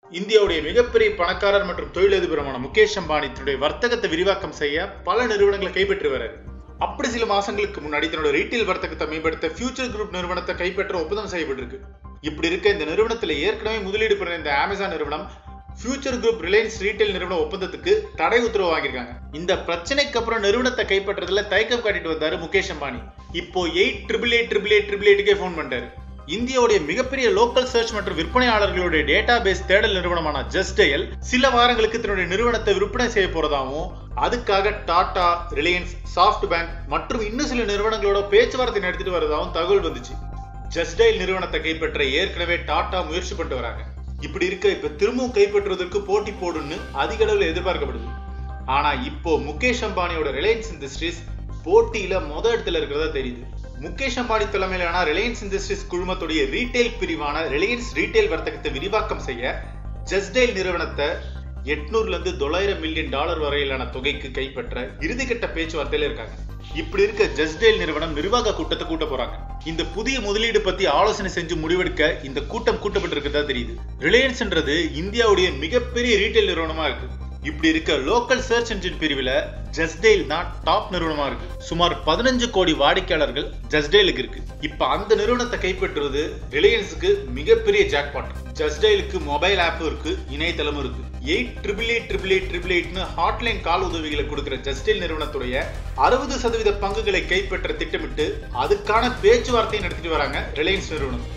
இந்தியாவுடைய மிகப்பெரிய பணக்காரர் மற்றும் தொழிலதிபரமான முகேஷ் அம்பானி தன்னுடைய வர்த்தகத்தை விரிவாக்கம் செய்ய பல நிறுவனங்களை கைப்பற்றி வராரு அப்படி சில மாசங்களுக்கு முன்னாடி தன்னோட ரீட்டைல் வர்த்தகத்தை மேம்படுத்த ஃபியூச்சர் குரூப் நிறுவனத்தை கைப்பற்ற ஒப்பந்தம் செய்யப்பட்டிருக்கு இப்படி இருக்க இந்த நிறுவனத்துல ஏற்கனவே முதலீடு பண்ண இந்த அமேசான் நிறுவனம் ஃபியூச்சர் குரூப் ரிலையன்ஸ் ரீட்டைல் நிறுவன ஒப்பந்தத்துக்கு தடை உத்தரவு வாங்கியிருக்காங்க இந்த பிரச்சனைக்கு அப்புறம் நிறுவனத்தை கைப்பற்றதுல தயக்கம் காட்டிட்டு வந்தாரு முகேஷ் அம்பானி இப்போ eight triple eight triple eight triple எயிட்டுக்கே ஃபோன் பண்ணிட்டாரு இந்தியாவுடைய மிகப்பெரிய லோக்கல் சர்ச் மற்றும் விற்பனையாளர்களுடைய டேட்டா பேஸ் தேடல் நிறுவனமான ஜஸ்டயல் சில வாரங்களுக்கு தன்னுடைய நிறுவனத்தை விற்பனை செய்ய போறதாகவும் அதுக்காக டாடா ரிலையன்ஸ் சாஃப்ட் பேங்க் மற்றும் இன்னும் சில நிறுவனங்களோட பேச்சுவார்த்தை நடத்திட்டு வரதாகவும் தகவல் வந்துச்சு ஜஸ்டயல் நிறுவனத்தை கைப்பற்ற ஏற்கனவே டாடா முயற்சி பண்ணிட்டு வராங்க இப்படி இருக்க இப்ப திரும்பவும் கைப்பற்றுவதற்கு போட்டி போடுன்னு அதிக அளவில் எதிர்பார்க்கப்படுது ஆனா இப்போ முகேஷ் அம்பானியோட ரிலையன்ஸ் இண்டஸ்ட்ரீஸ் போட்டியில முத இடத்துல இருக்கிறதா தெரியுது முகேஷ் அம்பானி தலைமையிலான ரிலையன்ஸ் இண்டஸ்ட்ரீஸ் குழுமத்துடைய ரீட்டைல் பிரிவான ரிலையன்ஸ் ரீட்டைல் வர்த்தகத்தை விரிவாக்கம் செய்ய ஜஸ்டைல் நிறுவனத்தை எட்நூறுல இருந்து தொள்ளாயிரம் மில்லியன் டாலர் வரையிலான தொகைக்கு கைப்பற்ற இறுதிக்கட்ட பேச்சுவார்த்தையில இருக்காங்க இப்படி இருக்க ஜஸ்டைல் நிறுவனம் நிர்வாக கூட்டத்தை கூட்ட போறாங்க இந்த புதிய முதலீடு பத்தி ஆலோசனை செஞ்சு முடிவெடுக்க இந்த கூட்டம் கூட்டப்பட்டிருக்கிறதா தெரியுது ரிலையன்ஸ்ன்றது இந்தியாவுடைய மிகப்பெரிய ரீட்டைல் நிறுவனமா இருக்கு இப்படி இருக்க லோக்கல் சர்ச் என்ஜின் பிரிவுல ஜஸ்டெயில் தான் டாப் நிறுவனமா இருக்கு சுமார் பதினஞ்சு கோடி வாடிக்கையாளர்கள் ஜஸ்டெயிலுக்கு இருக்கு இப்ப அந்த நிறுவனத்தை கைப்பற்றுவது ரிலையன்ஸுக்கு மிகப்பெரிய ஜாக்பாட் ஜஸ்டெயிலுக்கு மொபைல் ஆப்பும் இருக்கு இணையதளமும் இருக்கு eight triple eight triple eight triple எயிட்னு ஹாட்லைன் கால் உதவிகளை கொடுக்கிற ஜஸ்டெயில் நிறுவனத்துடைய அறுபது சதவீத பங்குகளை கைப்பற்ற திட்டமிட்டு அதுக்கான பேச்சுவார்த்தையை நடத்திட்டு வராங்க ரிலையன்ஸ் நிறுவனம்